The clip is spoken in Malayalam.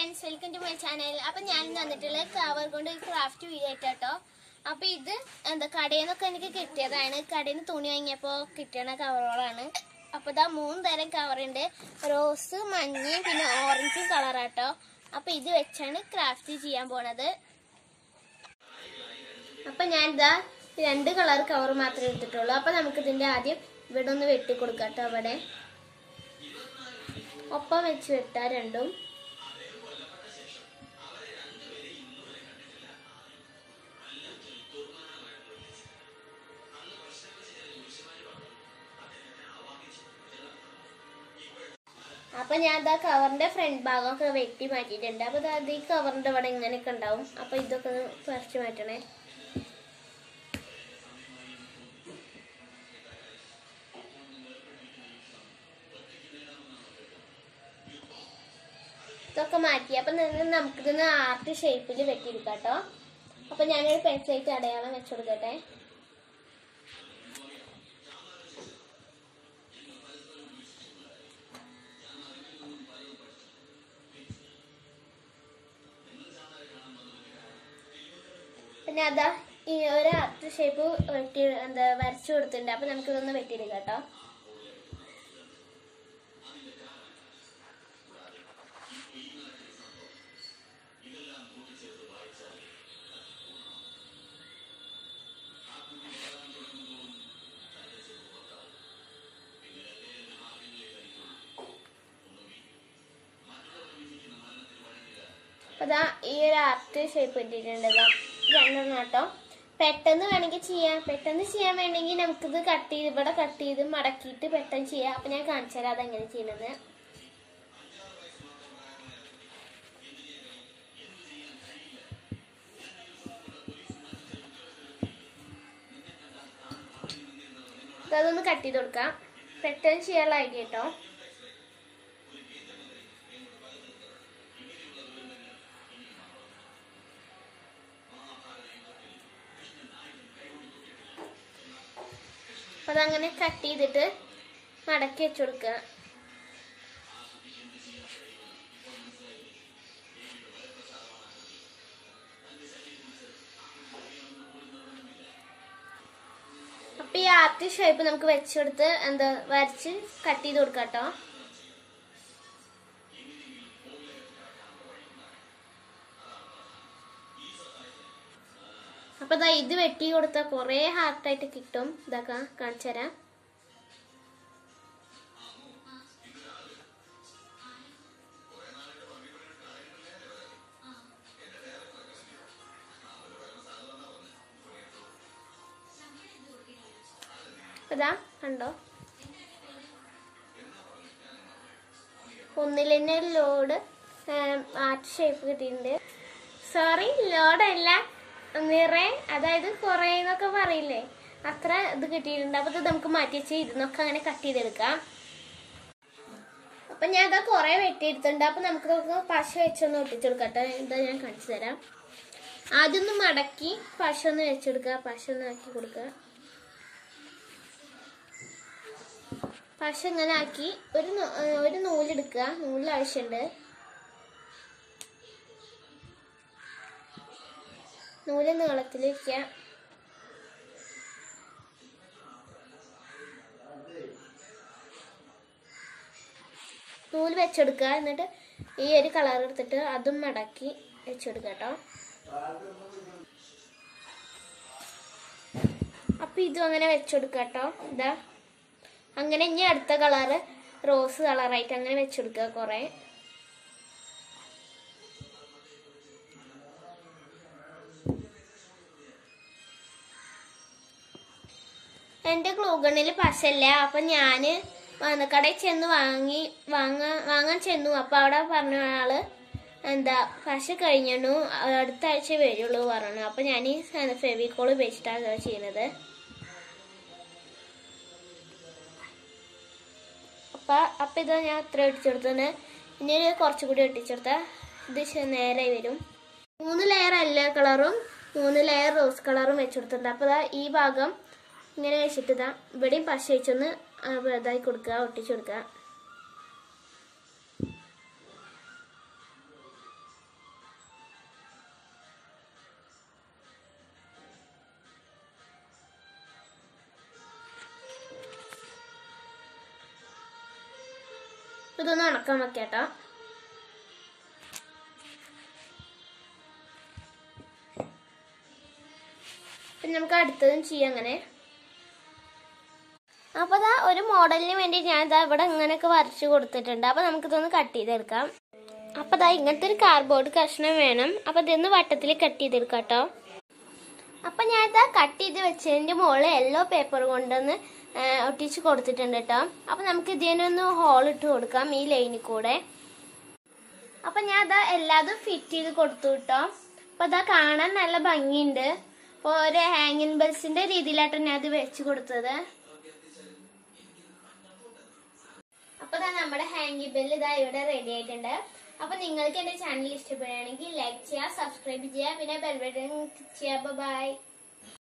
friends welcome to my channel അപ്പൊ ഞാൻ ഇന്ന് വന്നിട്ടുള്ള കവർ കൊണ്ട് ഒരു ക്രാഫ്റ്റ് വീഡിയോ ആയിട്ടോ അപ്പൊ ഇത് എന്താ കടയിൽ നിന്നൊക്കെ എനിക്ക് കിട്ടിയതാണ് കടയിൽ നിന്ന് തുണി വാങ്ങിയപ്പോ കിട്ടണ കവറുകളാണ് അപ്പൊ ഇതാ മൂന്ന് തരം കവറുണ്ട് റോസ് മഞ്ഞയും പിന്നെ ഓറഞ്ചും കളറാട്ടോ അപ്പൊ ഇത് വെച്ചാണ് ക്രാഫ്റ്റ് ചെയ്യാൻ പോണത് അപ്പൊ ഞാൻ ഇതാ രണ്ട് കളർ കവർ മാത്രമേ എടുത്തിട്ടുള്ളൂ അപ്പൊ നമുക്ക് ഇതിന്റെ ആദ്യം ഇവിടെ ഒന്ന് വെട്ടി കൊടുക്കാം കേട്ടോ അവിടെ ഒപ്പം വെച്ച് വെട്ടാ രണ്ടും അപ്പൊ ഞാൻ ഇതാ കവറിന്റെ ഫ്രണ്ട് ഭാഗമൊക്കെ വെട്ടി മാറ്റിയിട്ടുണ്ട് അപ്പൊ ദാ ഇത് ഈ കവറിന്റെ ഇവിടെ ഇങ്ങനെയൊക്കെ ഉണ്ടാവും അപ്പൊ ഇതൊക്കെ ഒന്ന് പറിച്ചു മാറ്റണേ ഇതൊക്കെ മാറ്റി അപ്പൊ നിന്ന് നമുക്കിതൊന്ന് ആർട്ട് ഷേപ്പിൽ വെട്ടിയെടുക്കാം കേട്ടോ അപ്പൊ ഞാനൊരു പെൻസിലായിട്ട് അടയാളം വെച്ചു കൊടുക്കട്ടെ പിന്നെ അതാ ഈ ഒരു ആർട്ട് ഷേപ്പ് വെട്ടി എന്താ വരച്ചു കൊടുത്തിട്ടുണ്ട് അപ്പൊ നമുക്കിതൊന്ന് വെട്ടിയെടുക്കാം കേട്ടോ അപ്പൊ ദാ ഈ ഒരു ആർട്ട് ഷേപ്പ് ഇട്ടിട്ടുണ്ട് ദാ രണ്ടെണ്ണം കേട്ടോ പെട്ടെന്ന് വേണമെങ്കിൽ ചെയ്യാം പെട്ടെന്ന് ചെയ്യാൻ വേണമെങ്കിൽ നമുക്കിത് കട്ട് ചെയ്ത് ഇവിടെ കട്ട് ചെയ്ത് മടക്കിയിട്ട് പെട്ടെന്ന് ചെയ്യാം അപ്പൊ ഞാൻ കാണിച്ചു തരാം അതെങ്ങനെ ചെയ്യുന്നത് ഇത് അതൊന്ന് കട്ട് ചെയ്ത് കൊടുക്കാം പെട്ടെന്ന് ചെയ്യാനുള്ള ഐഡിയ കേട്ടോ അപ്പൊ അതങ്ങനെ കട്ട് ചെയ്തിട്ട് മടക്കി വെച്ചു കൊടുക്കുക അപ്പൊ ഈ ആർട്ട് ഷേപ്പ് നമുക്ക് വെച്ചുകൊടുത്ത് എന്താ വരച്ച് കട്ട് ചെയ്ത് കൊടുക്കാം കേട്ടോ അപ്പൊ ദാ ഇത് വെട്ടി കൊടുത്താൽ കുറെ ഹാർട്ടായിട്ട് കിട്ടും ഇതൊക്കെ കാണിച്ചു തരാം ഇതാ കണ്ടോ ഒന്നിൽ തന്നെ ലോഡ് ആർട്ട് ഷേപ്പ് കിട്ടിയിട്ടുണ്ട് സോറി ലോഡല്ല നിറയെ അതായത് കുറേ എന്നൊക്കെ പറയില്ലേ അത്ര ഇത് കിട്ടിയിട്ടുണ്ട് അപ്പൊ ഇത് നമുക്ക് മാറ്റി വെച്ച് ഇരുന്നൊക്കെ അങ്ങനെ കട്ട് ചെയ്തെടുക്കാം അപ്പൊ ഞാൻ ഇതാ കുറെ വെട്ടിയെടുത്തിട്ടുണ്ട് അപ്പൊ നമുക്ക് ഇതൊക്കെ പശ വെച്ചൊന്ന് ഒട്ടിച്ചെടുക്കട്ടെ ഇതാ ഞാൻ കാണിച്ചു തരാം ആദ്യം ഒന്ന് മടക്കി പശ ഒന്ന് വെച്ചെടുക്കുക പശ ഒന്ന് ആക്കി കൊടുക്കുക പശ ഇങ്ങനെ ആക്കി ഒരു നൂ- ഏ, ഒരു നൂലെടുക്കുക നൂലിൽ ആവശ്യമുണ്ട് നൂല് നീളത്തിൽ വെക്കുക നൂല് വെച്ചെടുക്കുക എന്നിട്ട് ഈ ഒരു കളർ എടുത്തിട്ട് അതും മടക്കി വെച്ചെടുക്കുക കേട്ടോ അപ്പൊ ഇതും അങ്ങനെ വെച്ചെടുക്കുക കേട്ടോ ഇതാ അങ്ങനെ ഇനി അടുത്ത കളറ് റോസ് കളറായിട്ട് അങ്ങനെ വെച്ചെടുക്കുക കുറെ എന്റെ ഗ്ലൂഗണിൽ പശല്ല അപ്പൊ ഞാന് വന്ന കടയിൽ ചെന്ന് വാങ്ങി വാങ്ങാൻ വാങ്ങാൻ ചെന്നു അപ്പൊ അവിടെ പറഞ്ഞ ആള് എന്താ പശ കഴിഞ്ഞു അടുത്ത ആഴ്ച വരുള്ളൂ പറഞ്ഞു അപ്പൊ ഞാൻ ഈ ഫെവിക്കോൾ ഉപയോഗിച്ചിട്ടാണ് ഇത് ചെയ്യുന്നത് അപ്പൊ അപ്പൊ ഇത് ഞാൻ അത്ര ഒട്ടിച്ചെടുത്തത് ഇനി ഒരു കുറച്ചും കൂടി ഒട്ടിച്ചെടുത്ത ഇത് ശ- നേരെ വരും മൂന്ന് ലെയർ എല്ലാ കളറും മൂന്ന് ലെയർ റോസ് കളറും വെച്ചെടുത്തിട്ടുണ്ട് അപ്പൊ ദാ ഈ ഭാഗം ഇങ്ങനെ വെച്ചിട്ട് ഇതാ ഇവിടെയും പശ വെച്ചൊന്ന് ആ, ഇതായി കൊടുക്കുക ഒട്ടിച്ചു കൊടുക്കുക ഇതൊന്ന് ഉണക്കാൻ വെക്കട്ടോ പിന്നെ നമുക്ക് അടുത്തതും ചെയ്യാം അങ്ങനെ അപ്പൊ ദാ ഒരു മോഡലിന് വേണ്ടി ഞാൻ ഇതാ ഇവിടെ ഇങ്ങനെയൊക്കെ വരച്ചു കൊടുത്തിട്ടുണ്ട് അപ്പൊ നമുക്കിതൊന്ന് കട്ട് ചെയ്തെടുക്കാം അപ്പൊ ദാ ഇങ്ങനത്തെ ഒരു കാർഡ്ബോർഡ് കഷ്ണം വേണം അപ്പൊ ഇതൊന്ന് വട്ടത്തിൽ കട്ട് ചെയ്തെടുക്കാം കേട്ടോ അപ്പൊ ഞാൻ ഇതാ കട്ട് ചെയ്ത് വെച്ചതിന്റെ മുകളിൽ യെല്ലോ പേപ്പർ കൊണ്ടൊന്ന് ആ, ഒട്ടിച്ച് കൊടുത്തിട്ടുണ്ട് കേട്ടോ അപ്പൊ നമുക്ക് ഇതിനൊന്ന് ഹോൾ ഇട്ട് കൊടുക്കാം ഈ ലൈനിൽ കൂടെ അപ്പൊ ഞാൻ അതാ എല്ലാതും ഫിറ്റ് ചെയ്ത് കൊടുത്തു കേട്ടോ അപ്പൊ അതാ കാണാൻ നല്ല ഭംഗിയുണ്ട് അപ്പൊ ഒരു ഹാങ്ങിങ് ബെൽസിന്റെ രീതിയിലായിട്ടാണ് ഞാൻ അത് വെച്ച് കൊടുത്തത് അപ്പൊ ദാ നമ്മുടെ ഹാങ്ങിങ് ബെൽ ഇതാ ഇവിടെ റെഡി ആയിട്ടുണ്ട് അപ്പൊ നിങ്ങൾക്ക് എന്റെ ചാനൽ ഇഷ്ടപ്പെടുകയാണെങ്കിൽ ലൈക്ക് ചെയ്യുക സബ്സ്ക്രൈബ് ചെയ്യുക പിന്നെ ബെൽ ബട്ടൺ ചെയ്യുക ബൈ